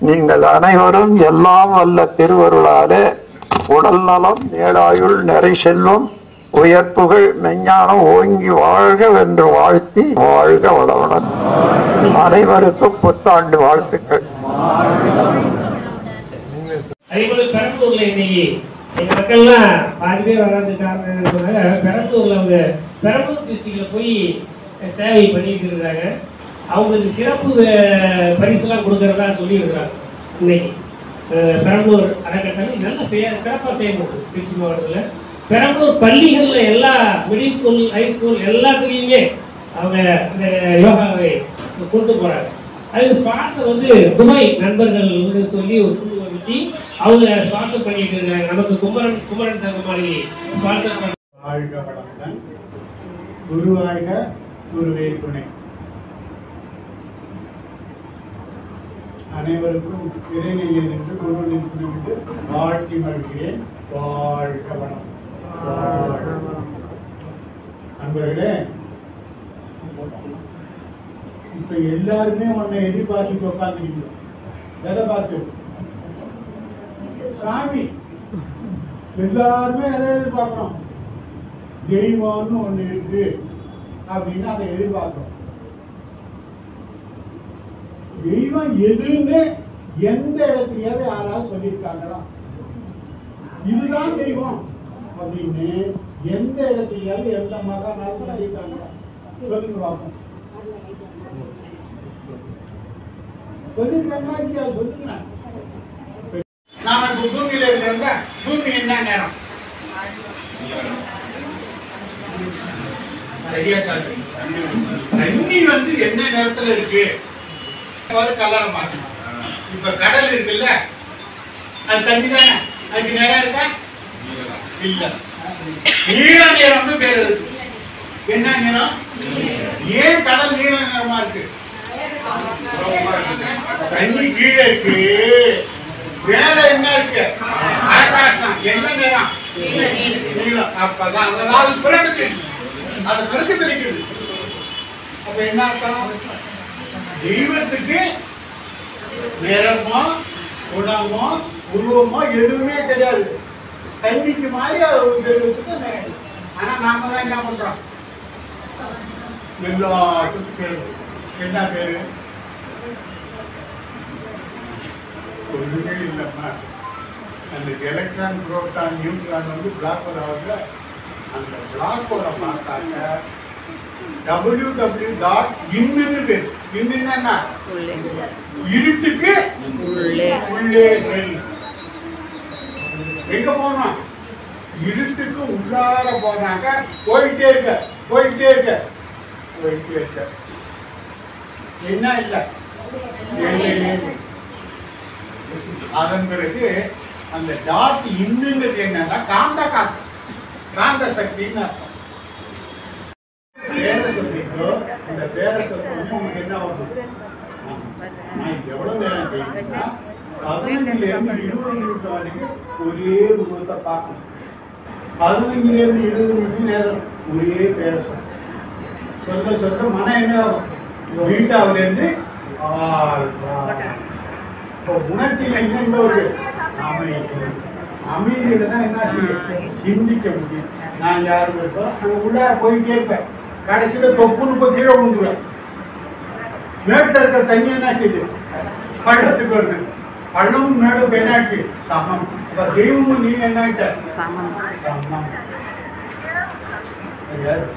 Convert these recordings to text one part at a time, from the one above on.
நீங்கள் அனைவரும் எல்லாம் வல்ல திருவருளாலே உடல் நலம் நீளாயுள் நிறை செல்வம் உயர்ப்புகள் மெஞ்ஞானம் ஓங்கி வாழ்க வென்று வாழ்த்தி வாழ்க வளமுடன் அனைவருக்கும் புத்தாண்டு வாழ்த்துக்கள் அதேபோல பெரம்பலூர்ல இன்னைக்கு எங்க மக்கள்லாம் பாதி பேர் வராது காரணம் என்னன்னு சொன்னாங்க பெரம்பலூர்ல அவங்க பெரம்பலூர் டிஸ்ட்ரிக்ட்ல போய் சேவை பண்ணிட்டு இருக்காங்க அவங்களுக்கு சிறப்பு அஹ், பரிசுலாம் கொடுக்கறதா சொல்லி இருக்கிறாங்க இன்னைக்கு அஹ், பெரம்பலூர் அறக்கட்டளை நல்லா செய்ய சிறப்பாக செய்யணும் திருச்சி மாவட்டத்தில் பெரம்பலூர் பள்ளிகள்ல எல்லா மிடில் ஸ்கூல் ஹை ஸ்கூல் எல்லாத்துலேயுமே அவங்க இந்த யோகாவை கொண்டு போறாங்க அது ஸ்பான்சர் வந்து துபாய் நண்பர்கள் வந்து சொல்லி ஒரு குழு வச்சு அவங்க ஸ்பான்சர் பண்ணிட்டு இருக்காங்க நமக்கு குமரன் குமரன் தங்க மாதிரி ஸ்பான்சர் பண்ண வாழ்க வளமுடன் குரு வாழ்க குருவே துணை அனைவருக்கும் இறைநிலையில் நின்று குருவின் துணைவிட்டு வாழ்த்தி மகிழ்கிறேன் வாழ்க வளம் வாழ்க வளம். நண்பர்களே இப்ப எல்லாருமே உன்னை எதிர்பார்த்து உட்காந்துருக்கீங்க எதை பார்த்து சாமி எல்லாருமே எதை எதிர்பார்க்கிறோம் தெய்வம்னு ஒண்ணு இருக்கு அப்படின்னு அதை எதிர்பார்க்கிறோம் தெய்வம் எதுன்னு எந்த இடத்துலயாவது யாராவது சொல்லியிருக்காங்களா இதுதான் தெய்வம் அப்படின்னு எந்த இடத்துலயாவது எந்த மகானாலும் சொல்லியிருக்காங்களா சொல்லுங்க பார்ப்போம் சொல்லியிருக்காங்களா இல்லையா சொல்லுங்க நாம இப்ப பூமியில இருக்கிறவங்க பூமி என்ன நேரம் சரியா சார் தண்ணி வந்து என்ன நேரத்துல இருக்கு அதாவது கலரை மாற்றணும் இப்ப கடல் இருக்குல்ல அது தண்ணி தானே அதுக்கு நேரம் இருக்கா இல்ல நீல நேரம்னு பேர் இருக்கு என்ன நிறம் ஏன் கடல் நீல நிறமா இருக்கு தண்ணி கீழே இருக்கு மேல என்ன இருக்கு ஆகாசம் என்ன நிறம் நீலம் அப்பதான் அதனால பிறகு அது பிறகு தெரிக்குது அப்ப என்ன அர்த்தம் தெய்வத்துக்கு நிறமோ குணமோ உருவமோ எதுவுமே கிடையாது தண்ணிக்கு மாதிரி அது ஒரு தெய்வத்துக்கு நிறம். ஆனா நாம தான் என்ன பண்றோம் எல்லாத்துக்கும் பேரு என்ன பேரு ஒண்ணுமே இல்லைம்மா அந்த எலக்ட்ரான் புரோட்டான் நியூட்ரான் வந்து பிளாக் ஹோல் ஆகுது அந்த பிளாக் ஹோலை பார்த்தாங்க டபிள்யூ டபிள்யூ டாட் இன்னுன்னு பேர் இன்னுன்னா என்ன இருட்டுக்கு உள்ளே செல் எங்க போனோம் இருட்டுக்கு உள்ளார போனாக்க போயிட்டே இருக்க போயிட்டே இருக்க போயிட்டே இருக்க என்ன இல்லை எல்லையே இல்லை. அதன் பிறகு அந்த டாட் இன்னுங்கிறது என்னன்னா காந்த காத்து காந்த சக்தின்னு அர்த்தம் பேரை சொல்லிட்டோ இந்த பேரை சொல்லும்போது உங்களுக்கு என்ன வருது நான் எவ்வளவு நேரம் செய்யணும்னா பதினஞ்சுல இருந்து இருபது நிமிஷம் வரைக்கும் ஒரே உருவத்தை பார்க்கணும் பதினஞ்சுல இருந்து இருபது நிமிஷம் நேரம் ஒரே பேரை சொல்லணும் சொல்ல சொல்ல மனம் என்ன ஆகும் வீட்டாவில இருந்து ஆழ்வா. இப்போ உணர்ச்சியில என்ன ஒரு அமைதி அமைதியில தான் என்ன செய்யும் சிந்திக்க முடியும் நான் யாரும் இருக்கோம் அங்க உள்ளார போய் கேட்பேன் கடைசியில தொப்புன்னு போய் கீழே விழுந்துருவேன் மேட்டில் இருக்கிற தண்ணி என்ன செய்யுது பள்ளத்துக்கு வருது பள்ளமும் மேடும் என்னாச்சு சமம் அப்ப தெய்வமும் நீங்க என்ன ஆயிட்ட சமம் சமம் அது யாரு?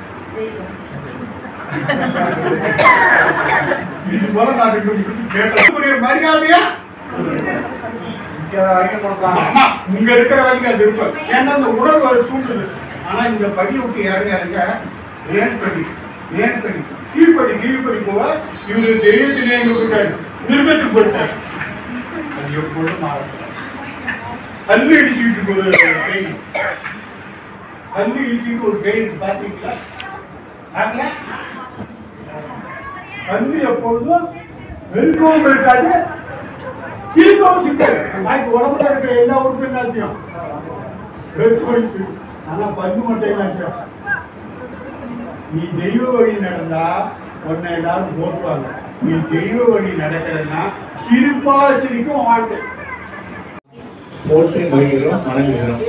இது போல நான் ரெண்டு நிமிஷம் கேட்டேன். ஒரு மரியாதையா ஆமா, இங்க இருக்கிற வரைக்கும் அது இருக்கும் ஏன்னா அந்த உணர்வு அது தூண்டுது ஆனா இந்த படி விட்டு இறங்க இறங்க ஏன் படி ஏன் படி கீழ்படி கீழ்படி போக இவரு தெரியத்திலே எங்க விட்டாரு நிர்பத்துக்கு போயிட்டாரு அது எப்பொழுதும் மாறும் கல்லு இடிச்சுக்கிட்டு போகுது ஒரு கை கல்லு இடிச்சுக்கிட்டு ஒரு கை இருக்கு பாத்தீங்களா பார்க்கல? கல்லு எப்பொழுதும் வெறுக்கவும் இருக்காது சிரிக்கவும் சிரிக்காது நாய்க்கு உடம்புல இருக்கிற எல்லா உறுப்பும் எல்லாத்தையும் வெறுக்கவும் சிரிக்கும். ஆனா பல்லு மட்டும் எல்லாத்தையும் நீ தெய்வ வழி நடந்தா உன்னை எல்லாரும் போற்றுவாங்க நீ தெய்வ வழி நடக்கிறதுனா சிரிப்பா சிரிக்கும் வாழ்க்கை போற்றி மகிழ்கிறோம் வணங்குகிறோம்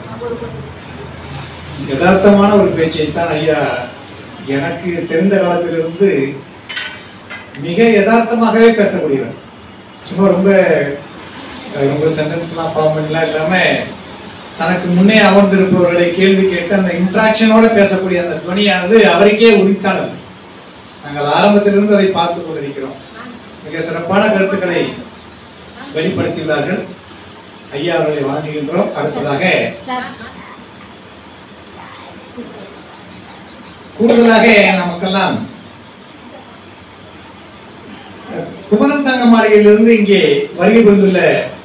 யதார்த்தமான ஒரு பேச்சை தான் ஐயா எனக்கு தெரிந்த காலத்திலிருந்து மிக யதார்த்தமாகவே பேசக்கூடியவர் சும்மா ரொம்ப அஹ், ரொம்ப சென்டென்ஸ்லாம் ஃபார்மெல்லாம் இல்லாம தனக்கு முன்னே அமர்ந்திருப்பவர்களை கேள்வி கேட்டு அந்த இன்ட்ராக்ஷனோட பேசக்கூடிய அந்த துணியானது அவருக்கே உரித்தானது நாங்கள் ஆரம்பத்திலிருந்து அதை பார்த்து கொண்டிருக்கிறோம் மிக சிறப்பான கருத்துக்களை வெளிப்படுத்தியுள்ளார்கள் ஐயா அவர்களை வணங்குகின்றோம் அடுத்ததாக கூடுதலாக நமக்கெல்லாம் குமரன் தங்க மாளிகையிலிருந்து இங்கே வருகை புரிந்துள்ள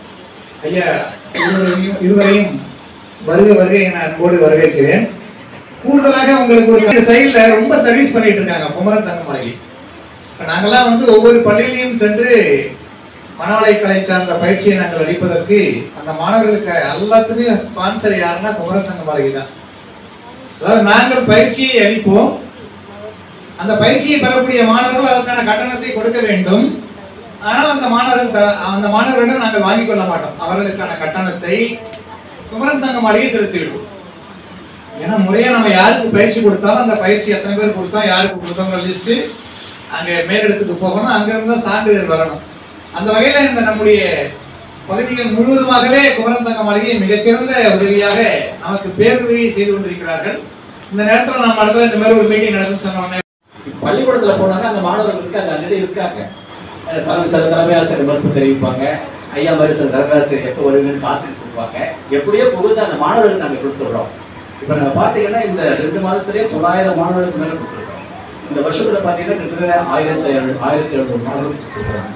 ஐயா இருவரையும் இருவரையும் வருக வருகை என அன்போடு வரவேற்கிறேன் கூடுதலாக உங்களுக்கு ஒரு சைடுல ரொம்ப சர்வீஸ் பண்ணிட்டு இருக்காங்க குமரன் தங்க மாளிகை இப்ப நாங்கெல்லாம் வந்து ஒவ்வொரு பள்ளியிலையும் சென்று மனவளை கலை சார்ந்த பயிற்சியை நாங்கள் அளிப்பதற்கு அந்த மாணவர்களுக்கு எல்லாத்துக்குமே ஸ்பான்சர் யாருன்னா குமரன் தங்க மாளிகை தான் அதாவது நாங்கள் பயிற்சியை அளிப்போம் அந்த பயிற்சியை பெறக்கூடிய மாணவர்கள் அதற்கான கட்டணத்தை கொடுக்க வேண்டும் ஆனால் அந்த மாணவர்கள் த- அந்த மாணவர்களிடம் நாங்கள் வாங்கிக் கொள்ள மாட்டோம் அவர்களுக்கான கட்டணத்தை குமரன் தங்க மாளிகை செலுத்திவிடுவோம் ஏன்னா முறையா நம்ம யாருக்கு பயிற்சி கொடுத்தாலும் அந்த பயிற்சி எத்தனை பேர் கொடுத்தோம் யாருக்கு கொடுத்தோங்கிற லிஸ்ட் அங்க மேலிடத்துக்கு போகணும் அங்க இருந்தா சான்றிதழ் வரணும் அந்த வகையில இந்த நம்முடைய பகுதிகள் முழுவதுமாகவே குமரன் தங்க மாளிகை மிகச்சிறந்த உதவியாக நமக்கு பேருதவி செய்து கொண்டிருக்கிறார்கள் இந்த நேரத்துல நம்ம இடத்துல இந்த மாதிரி ஒரு மீட்டிங் நடந்து சொன்னோம் பள்ளிக்கூடத்துல போனாங்க அந்த மாணவர்கள் இருக்காங்க ஆல்ரெடி இருக்காங்க அஹ் தலைமை சில தலைமை ஆசிரியர் மறுப்பு தெரிவிப்பாங்க ஐயா மாதிரி சில தலைமை ஆசிரியர் எப்போ வருவீங்கன்னு காத்துட்டு இருப்பாங்க எப்படியோ புகுந்து அந்த மாணவர்களுக்கு நாங்க கொடுத்துடுறோம் இப்போ நாங்க பாத்தீங்கன்னா இந்த ரெண்டு மாதத்திலேயே தொள்ளாயிரம் மாணவர்களுக்கு மேல கொடுத்துருக்கோம் இந்த வருஷத்துல பாத்தீங்கன்னா கிட்டத்தட்ட ஆயிரத்தி எழுநூறு ஆயிரத்தி எழுநூறு மாணவர்களுக்கு கொடுத்துருக்காங்க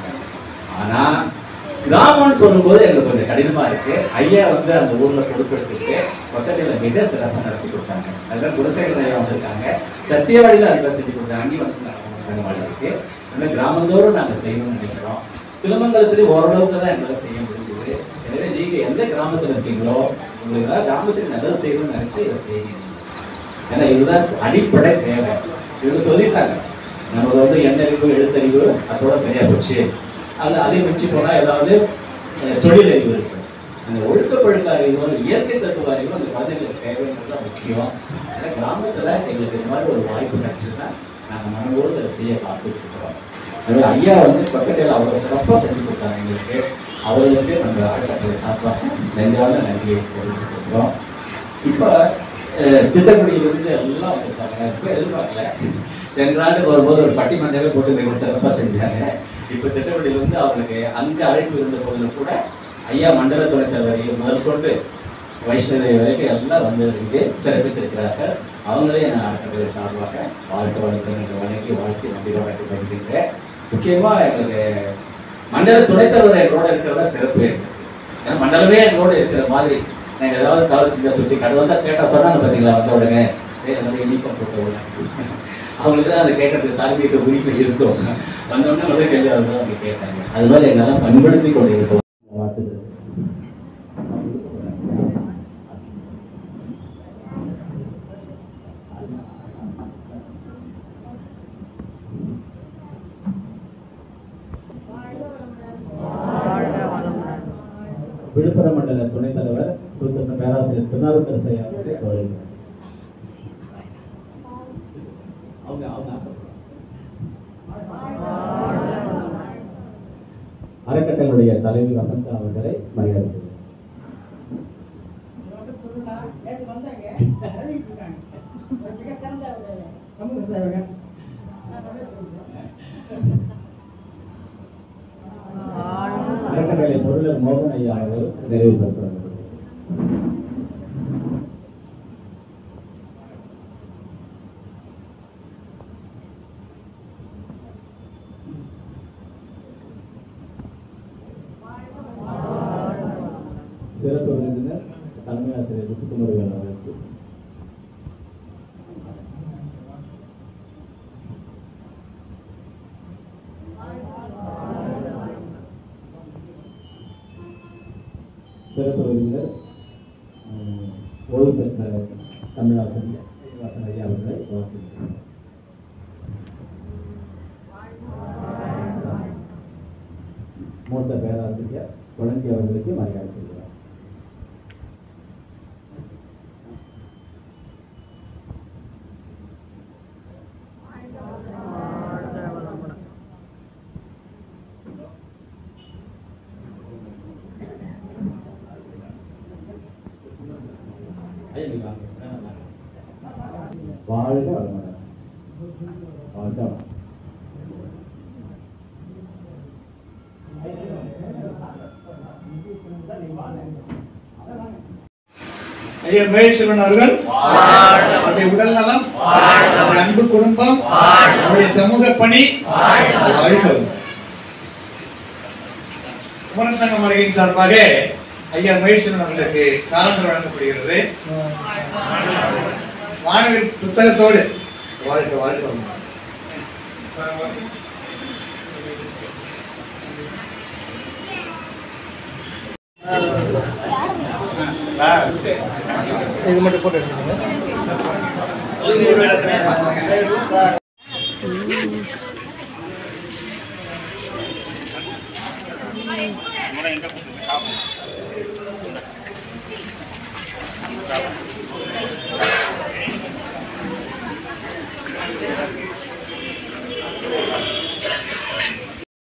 ஆனா கிராமம்னு சொல்லும்போது எங்களுக்கு கொஞ்சம் கடினமா இருக்கு ஐயா வந்து அந்த ஊர்ல பொறுப்பெடுத்துட்டு பக்கத்துல மிக சிறப்பாக நடத்தி கொடுத்தாங்க அதுல குலசேகர ஐயா வந்திருக்காங்க சத்தியவாடியில அதுல செஞ்சு கொடுத்தாங்க அங்கேயும் வந்து வாடி இருக்கு அந்த கிராமந்தோறும் நாங்க செய்யணும்னு நினைக்கிறோம் திருமங்கலத்திலேயும் ஓரளவுக்கு தான் எங்களால் செய்ய முடிஞ்சது எனவே நீங்க எந்த கிராமத்துல இருக்கீங்களோ உங்களுக்கு ஏதாவது கிராமத்துக்கு நல்லது செய்யணும்னு நினைச்சு இதை செய்யுங்க ஏன்னா இதுதான் அடிப்படை தேவை இவங்க சொல்லிட்டாங்க நமக்கு வந்து எண்ணறிவு எழுத்தறிவு அதோட சரியா போச்சு அது அதை மிஞ்சி போனா ஏதாவது அஹ், தொழில் அறிவு இருக்கு அந்த ஒழுக்க பழக்க அறிவோ இயற்கை தத்துவ அறிவோ அந்த குழந்தைங்களுக்கு தேவைன்றது தான் முக்கியம் ஏன்னா கிராமத்துல எங்களுக்கு இந்த மாதிரி ஒரு வாய்ப்பு கிடைச்சதுன்னா நாங்க மனவோடு அதை செய்ய காத்துட்டு இருக்கிறோம் எனவே ஐயா வந்து பக்கத்தில் அவ்வளோ சிறப்பாக செஞ்சு கொடுத்தாங்க எங்களுக்கு அவர்களுக்கு நம்ம அறக்கட்டளை சார்பாக நெஞ்சாத நன்றியை தெரிவித்துக்கிறோம் இப்போ திட்டக்குடியிலிருந்து எல்லாம் வந்திருக்காங்க இப்போ எதிர்பார்க்கல சென்ற ஆண்டு வரும்போது ஒரு பட்டிமன்றமே போட்டு மிக சிறப்பாக செஞ்சாங்க இப்போ திட்டக்குடியிலிருந்து அவங்களுக்கு அங்கே அழைப்பு இருந்த போதிலும் கூட ஐயா மண்டல துணைத் தலைவரை முதற்கொண்டு வைஷ்ணவி வரைக்கும் எல்லாம் வந்து இங்கே சிறப்பித்திருக்கிறார்கள் அவங்களே நான் அறக்கட்டளை சார்பாக வாழ்க்கை வாழ்க்கை என்று வணங்கி வாழ்த்தி வண்டி வாழ்க்கை வருகின்றேன் முக்கியமாக எங்களுக்கு மண்டல துணைத் தலைவர் எங்களோட இருக்கிறதா சிறப்பு எங்களுக்கு ஏன்னா மண்டலமே எங்களோட இருக்கிற மாதிரி நாங்கள் ஏதாவது தவறு செஞ்சா சொல்லி கடவுள் தான் கேட்டால் சொன்னாங்க பார்த்தீங்களா வந்த உடனே ஏய் நம்ம நீக்கம் போட்ட உடனே அவங்களுக்கு தான் அதை கேட்கறதுக்கு தார்மீக உரிமை இருக்கும் வந்த உடனே முதல் கேள்வி வந்து அவங்க கேட்டாங்க அது மாதிரி எங்கெல்லாம் பண்படுத்தி கொண்டு இருக்கோம் வாழ்த்துக்கள் விழுப்புரம் மண்டல துணைத் தலைவர் சூத்திர பேராசிரியர் திருநாவுக்கரசு ஐயா அவர்கள் வருகிறார். அவங்க அவங்க ஆசைப்படுறாங்க. அறக்கட்டளையுடைய தலைவி வசந்தா அவர்களை மரியாதை செய்கிறேன். அறக்கட்டளை பொருளர் மோகன் ஐயா அவர்கள் நிறைவு பேசுகிறார்கள் சிறப்பு விருந்தினர் தலைமை ஆசிரியர் முத்துக்குமரவேல் அவர்களுக்கு சிறப்பு விருந்தினர் அஹ், ஓய்வு பெற்ற தமிழாசிரியர் வாசன் ஐயா அவர்களை வாழ்த்துகிறேன் ஆசிரியர் குழந்தை அவர்களுக்கு மரியாதை செய்கிறார் ஐயா, நீங்க வாங்க. வாழ்க வளமுடன் வாழ்க வளமுடன் ஐயா மகேஸ்வரன் அவர்கள் அவருடைய உடல் நலம் அவருடைய அன்பு குடும்பம் அவருடைய சமூக பணி வாழ்க குமரத்தங்க மலையின் சார்பாக ஐயா மகேஸ்வரன் அவர்களுக்கு காலங்கள் வழங்கப்படுகிறது மாணவர் புத்தகத்தோடு வாழ்க வாழ்க வளமுடன். இது மட்டும் போட்டோ எடுத்துக்கோங்க முறை எங்க கொடுத்துருக்கு